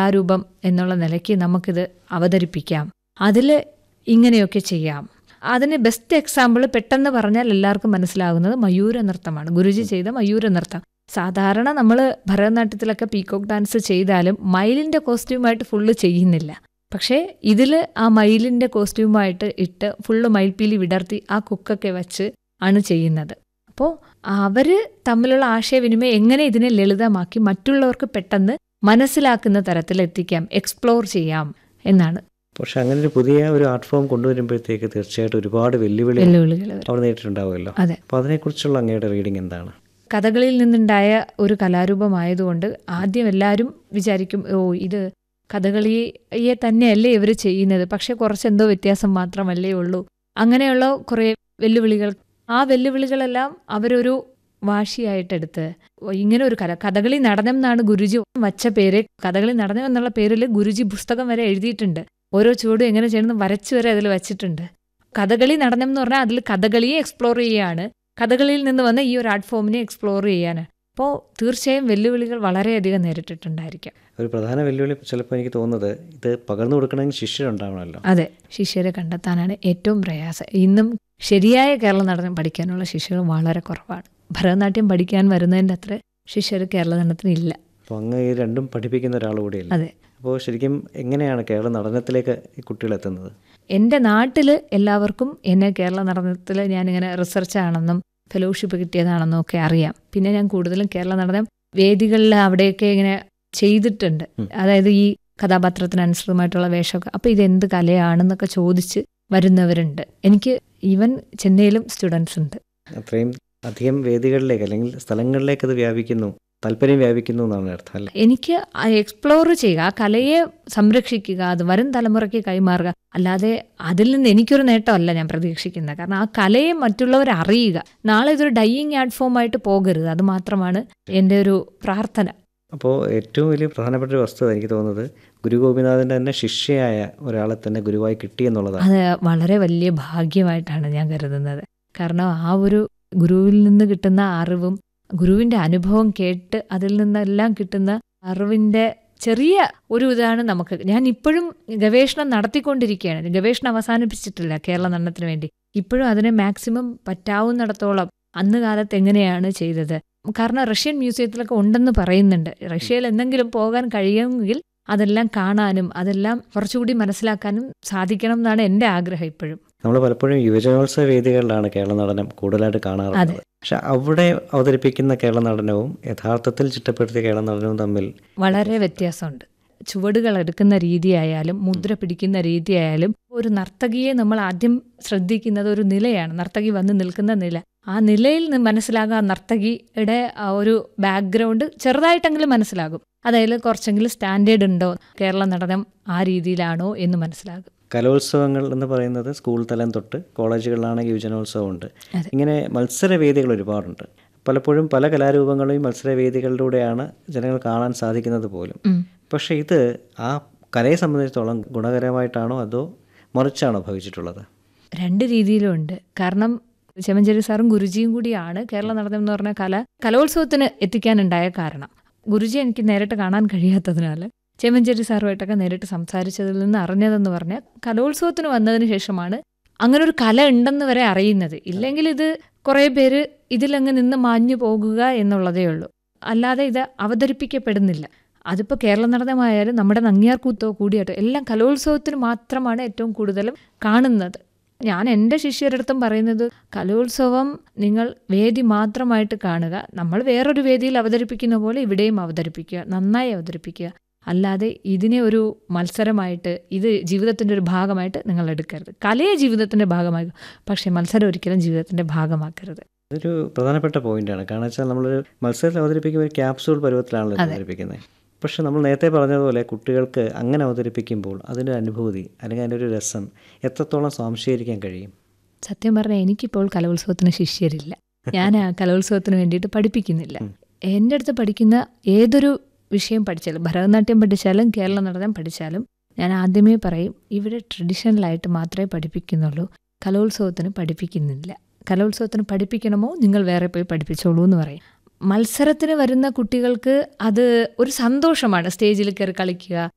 കലാരൂപം എന്നുള്ള നിലയ്ക്ക് നമുക്കിത് അവതരിപ്പിക്കാം അതിൽ ഇങ്ങനെയൊക്കെ ചെയ്യാം അതിന് ബെസ്റ്റ് എക്സാമ്പിൾ പെട്ടെന്ന് പറഞ്ഞാൽ എല്ലാവർക്കും മനസ്സിലാകുന്നത് മയൂര നൃത്തമാണ് ഗുരുജി ചെയ്ത മയൂര നൃത്തം സാധാരണ നമ്മൾ ഭരതനാട്യത്തിലൊക്കെ പീക്കോക്ക് ഡാൻസ് ചെയ്താലും മയിലിൻ്റെ കോസ്റ്റ്യൂമായിട്ട് ഫുള്ള് ചെയ്യുന്നില്ല പക്ഷേ ഇതിൽ ആ മയിലിൻ്റെ കോസ്റ്റ്യൂമായിട്ട് ഇട്ട് ഫുള്ള് മയിൽപ്പീലി വിടർത്തി ആ കുക്കൊക്കെ വെച്ച് ആണ് ചെയ്യുന്നത് അപ്പോൾ അവർ തമ്മിലുള്ള ആശയവിനിമയം എങ്ങനെ ഇതിനെ ലളിതമാക്കി മറ്റുള്ളവർക്ക് പെട്ടെന്ന് മനസ്സിലാക്കുന്ന തരത്തിൽ എത്തിക്കാം എക്സ്പ്ലോർ ചെയ്യാം എന്നാണ് പക്ഷെ അങ്ങനെ ഒരു പുതിയ ഒരു ആർട്ട് ഫോം കൊണ്ടുവരുമ്പോഴത്തേക്ക് തീർച്ചയായിട്ടും ഒരുപാട് വെല്ലുവിളി വെല്ലുവിളികൾ വരും അവിടെ നേരിട്ടുണ്ടാവുമല്ലോ അതെ. അപ്പോൾ അതിനെക്കുറിച്ചുള്ള അങ്ങയുടെ റീഡിംഗ് എന്താണ് കഥകളിൽ നിന്നുണ്ടായ ഒരു കലാരൂപമായതുകൊണ്ട് ആദ്യം എല്ലാവരും വിചാരിക്കും ഓ ഇത് കഥകളിയെ തന്നെയല്ലേ ഇവർ ചെയ്യുന്നത് പക്ഷെ കുറച്ചെന്തോ വ്യത്യാസം മാത്രമല്ലേ ഉള്ളൂ അങ്ങനെയുള്ള കുറേ വെല്ലുവിളികൾ ആ വെല്ലുവിളികളെല്ലാം അവരൊരു വാശിയായിട്ടെടുത്ത് ഓ, ഇങ്ങനെ ഒരു കല കഥകളി നടനം എന്നാണ് ഗുരുജി വച്ച പേര് കഥകളി നടനം എന്നുള്ള പേരിൽ ഗുരുജി പുസ്തകം വരെ എഴുതിയിട്ടുണ്ട് ഓരോ ചുവടും എങ്ങനെ ചെയ്യണമെന്ന് വരച്ചു വരെ അതിൽ വെച്ചിട്ടുണ്ട് കഥകളി നടനം എന്ന് പറഞ്ഞാൽ അതിൽ കഥകളിയെ എക്സ്പ്ലോർ ചെയ്യുകയാണ് കഥകളിയിൽ നിന്ന് വന്ന ഈ ഒരു ആർട്ട് ഫോമിനെ എക്സ്പ്ലോർ ചെയ്യാൻ അപ്പോൾ തീർച്ചയായും വെല്ലുവിളികൾ വളരെയധികം നേരിട്ടിട്ടുണ്ടായിരിക്കാം ഒരു പ്രധാന വെല്ലുവിളി ചിലപ്പോൾ എനിക്ക് തോന്നുന്നത് ഇത് പകർന്നു കൊടുക്കണമെങ്കിൽ ശിഷ്യരുണ്ടാവണമല്ലോ അതെ ശിഷ്യരെ കണ്ടെത്താനാണ് ഏറ്റവും പ്രയാസം ഇന്നും ശരിയായ കേരള നടനം പഠിക്കാനുള്ള ശിഷ്യർ വളരെ കുറവാണ് ഭരതനാട്യം പഠിക്കാൻ വരുന്നതിൻ്റെ അത്ര ശിഷ്യർ കേരള നടനത്തിന് ഇല്ല അപ്പോൾ അങ്ങ് ഈ രണ്ടും പഠിപ്പിക്കുന്ന ഒരാൾ കൂടിയല്ലേ അതെ അപ്പോൾ ശരിക്കും എങ്ങനെയാണ് കേരള നടനത്തിലേക്ക് ഈ കുട്ടികൾ എത്തുന്നത് എൻ്റെ നാട്ടിൽ എല്ലാവർക്കും എന്നെ കേരള നടനത്തിൽ ഞാനിങ്ങനെ റിസർച്ചാണെന്നും ഫെലോഷിപ്പ് കിട്ടിയതാണെന്നും ഒക്കെ അറിയാം പിന്നെ ഞാൻ കൂടുതലും കേരള നടനം വേദികളിൽ അവിടെയൊക്കെ ഇങ്ങനെ ചെയ്തിട്ടുണ്ട് ഉം. അതായത് ഈ കഥാപാത്രത്തിനനുസൃതമായിട്ടുള്ള വേഷമൊക്കെ അപ്പോൾ ഇത് എന്ത് കലയാണെന്നൊക്കെ ചോദിച്ച് വരുന്നവരുണ്ട് എനിക്ക് ഈവൻ ചെന്നൈയിലും സ്റ്റുഡൻസ് ഉണ്ട് അത്രയും അധികം വേദികളിലേക്ക് അല്ലെങ്കിൽ സ്ഥലങ്ങളിലേക്ക് അത് വ്യാപിക്കുന്നു താല്പര്യം വ്യാപിക്കുന്നു എന്നാണ് അർത്ഥം അല്ലേ എനിക്ക് എക്സ്പ്ലോർ ചെയ്യുക ആ കലയെ സംരക്ഷിക്കുക അത് വരും തലമുറയ്ക്ക് കൈമാറുക അല്ലാതെ അതിൽ നിന്ന് എനിക്കൊരു നേട്ടമല്ല ഞാൻ പ്രതീക്ഷിക്കുന്നത് കാരണം ആ കലയെ മറ്റുള്ളവർ അറിയുക നാളെ ഇതൊരു ഡൈയിങ് ആർട്ട് ഫോമായിട്ട് പോകരുത് അത് മാത്രമാണ് എൻ്റെ ഒരു പ്രാർത്ഥന അപ്പോൾ ഏറ്റവും വലിയ പ്രധാനപ്പെട്ട ഒരു വസ്തുത എനിക്ക് തോന്നുന്നത് ഗുരു ഗോപിനാഥൻ്റെ തന്നെ ശിഷ്യയായ ഒരാളെ തന്നെ ഗുരുവായി കിട്ടി എന്നുള്ളതാണ് അത് വളരെ വലിയ ഭാഗ്യമായിട്ടാണ് ഞാൻ കരുതുന്നത് കാരണം ആ ഒരു ഗുരുവിൽ നിന്ന് കിട്ടുന്ന അറിവും ഗുരുവിൻ്റെ അനുഭവം കേട്ട് അതിൽ നിന്നെല്ലാം കിട്ടുന്ന അറിവിൻ്റെ ചെറിയ ഒരു ഇതാണ് നമുക്ക് ഞാൻ ഇപ്പോഴും ഗവേഷണം നടത്തിക്കൊണ്ടിരിക്കുകയാണ് ഗവേഷണം അവസാനിപ്പിച്ചിട്ടില്ല കേരള നടനത്തിന് വേണ്ടി ഇപ്പോഴും അതിനെ മാക്സിമം പറ്റാവുന്നിടത്തോളം അന്ന് കാലത്ത് എങ്ങനെയാണ് ചെയ്തത് കാരണം റഷ്യൻ മ്യൂസിയത്തിലൊക്കെ ഉണ്ടെന്ന് പറയുന്നുണ്ട് റഷ്യയിൽ എന്തെങ്കിലും പോകാൻ കഴിയുമെങ്കിൽ അതെല്ലാം കാണാനും അതെല്ലാം കുറച്ചുകൂടി മനസ്സിലാക്കാനും സാധിക്കണം എന്നാണ് എൻ്റെ ആഗ്രഹം ഇപ്പോഴും നമ്മൾ പലപ്പോഴും യുവജനോത്സവ വേദികളിലാണ് കേരള നടനം കൂടുതലായിട്ട് കാണാറുള്ളത് പക്ഷെ അവിടെ അവതരിപ്പിക്കുന്ന കേരള നടനവും യഥാർത്ഥത്തിൽ ചിട്ടപ്പെടുത്തിയ കേരള നടനവും തമ്മിൽ വളരെ വ്യത്യാസമുണ്ട് ചുവടുകൾ എടുക്കുന്ന രീതിയായാലും മുദ്ര പിടിക്കുന്ന രീതിയായാലും ഒരു നർത്തകിയെ നമ്മൾ ആദ്യം ശ്രദ്ധിക്കുന്നത് ഒരു നിലയാണ് നർത്തകി വന്ന് നിൽക്കുന്ന നില ആ നിലയിൽ നിന്ന് മനസ്സിലാകുക ആ നർത്തകിയുടെ ആ ഒരു ബാക്ക്ഗ്രൗണ്ട് ചെറുതായിട്ടെങ്കിലും മനസ്സിലാകും അതായത് കുറച്ചെങ്കിലും സ്റ്റാൻഡേർഡ് ഉണ്ടോ കേരള നടനം ആ രീതിയിലാണോ എന്ന് മനസ്സിലാകും കലോത്സവങ്ങൾ എന്ന് പറയുന്നത് സ്കൂൾ തലം തൊട്ട് കോളേജുകളിലാണെങ്കിൽ യുവജനോത്സവം ഉണ്ട് അതെ. ഇങ്ങനെ മത്സരവേദികൾ ഒരുപാടുണ്ട് പലപ്പോഴും പല കലാരൂപങ്ങളെയും മത്സരവേദികളിലൂടെയാണ് ജനങ്ങൾ കാണാൻ സാധിക്കുന്നത് പോലും ഉം. പക്ഷേ ഇത് ആ കലയെ സംബന്ധിച്ചിടത്തോളം ഗുണകരമായിട്ടാണോ അതോ മറിച്ചാണോ ഭവിച്ചിട്ടുള്ളത് രണ്ട് രീതിയിലും ഉണ്ട് കാരണം ചെമഞ്ചേരി സാറും ഗുരുജിയും കൂടിയാണ് കേരള നടനം എന്ന് പറഞ്ഞ കല കലോത്സവത്തിന് എത്തിക്കാനുണ്ടായ കാരണം ഗുരുജി എനിക്ക് നേരിട്ട് കാണാൻ കഴിയാത്തതിനാൽ ചെമഞ്ചേരി സാറുമായിട്ടൊക്കെ നേരിട്ട് സംസാരിച്ചതിൽ നിന്ന് അറിഞ്ഞതെന്ന് പറഞ്ഞാൽ കലോത്സവത്തിന് വന്നതിന് ശേഷമാണ് അങ്ങനെ ഒരു കല ഉണ്ടെന്ന് വരെ അറിയുന്നത് ഇല്ലെങ്കിൽ ഇത് കുറേ പേര് ഇതിലങ്ങ് നിന്ന് മാഞ്ഞു പോകുക എന്നുള്ളതേ ഉള്ളൂ അല്ലാതെ ഇത് അവതരിപ്പിക്കപ്പെടുന്നില്ല അതിപ്പോൾ കേരള നടനമായാലും നമ്മുടെ നങ്ങിയാർകൂത്തോ കൂടിയാട്ടോ എല്ലാം കലോത്സവത്തിന് മാത്രമാണ് ഏറ്റവും കൂടുതലും കാണുന്നത് ഞാൻ എൻ്റെ ശിഷ്യരടുത്തും പറയുന്നത് കലോത്സവം നിങ്ങൾ വേദി മാത്രമായിട്ട് കാണുക നമ്മൾ വേറൊരു വേദിയിൽ അവതരിപ്പിക്കുന്ന പോലെ ഇവിടെയും അവതരിപ്പിക്കുക നന്നായി അവതരിപ്പിക്കുക അല്ലാതെ ഇതിനെ ഒരു മത്സരമായിട്ട് ഇത് ജീവിതത്തിൻ്റെ ഒരു ഭാഗമായിട്ട് നിങ്ങൾ എടുക്കരുത് കലയെ ജീവിതത്തിൻ്റെ ഭാഗമാക്കുക പക്ഷേ മത്സരം ഒരിക്കലും ജീവിതത്തിൻ്റെ ഭാഗമാക്കരുത് ഇതൊരു പ്രധാനപ്പെട്ട പോയിന്റാണ് കാരണം വെച്ചാൽ നമ്മളൊരു മത്സരത്തിൽ അവതരിപ്പിക്കുമ്പോൾ ഒരു ക്യാപ്സൂൾ പരുവത്തിലാണല്ലോ ഇത് അവതരിപ്പിക്കുന്നത് പക്ഷെ നമ്മൾ നേരത്തെ പറഞ്ഞതുപോലെ കുട്ടികൾക്ക് അങ്ങനെ അവതരിപ്പിക്കുമ്പോൾ അതിൻ്റെ അനുഭൂതി അല്ലെങ്കിൽ അതിൻ്റെ ഒരു രസം എത്രത്തോളം സ്വാംശീകരിക്കാൻ കഴിയും സത്യം പറഞ്ഞാൽ എനിക്കിപ്പോൾ കലോത്സവത്തിന് ശിഷ്യരില്ല ഞാൻ ആ കലോത്സവത്തിന് വേണ്ടിയിട്ട് പഠിപ്പിക്കുന്നില്ല എൻ്റെ അടുത്ത് പഠിക്കുന്ന ഏതൊരു വിഷയം പഠിച്ചാലും ഭരതനാട്യം പഠിച്ചാലും കേരള നടനം പഠിച്ചാലും ഞാൻ ആദ്യമേ പറയും ഇവിടെ ട്രഡീഷണലായിട്ട് മാത്രമേ പഠിപ്പിക്കുന്നുള്ളൂ കലോത്സവത്തിന് പഠിപ്പിക്കുന്നില്ല കലോത്സവത്തിന് പഠിപ്പിക്കണമോ നിങ്ങൾ വേറെ പോയി പഠിപ്പിച്ചോളൂ എന്ന് പറയും മത്സരത്തിന് വരുന്ന കുട്ടികൾക്ക് അത് ഒരു സന്തോഷമാണ് സ്റ്റേജിൽ കയറി കളിക്കുക